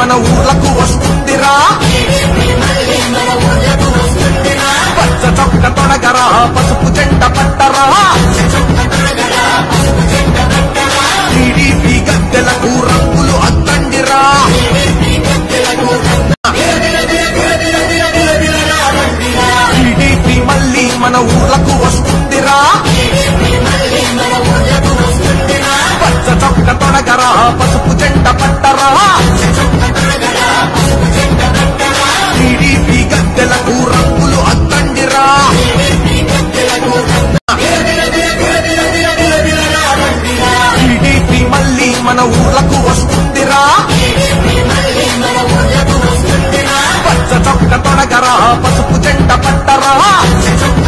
మన ఊర్లకు వస్తుందిరా పచ్చ చొక్క తొడగరా పసుపు జెండ పట్టరా టీడీపీ గద్దెలకు రంగులు అద్దండిరా టీడీపీ మళ్ళీ మన ఊర్లకు వస్తుందిరా పచ్చ చొక్క తొడగరా పసుపు జెండ పట్టరా టీడీపీ గద్దెలకు రంగులు అద్దండిరా టీడీపీ మళ్ళీ మన ఊర్లకు వస్తుందిరా పచ్చ చొక్క తొడగరా పసుపు జెండ పట్టరా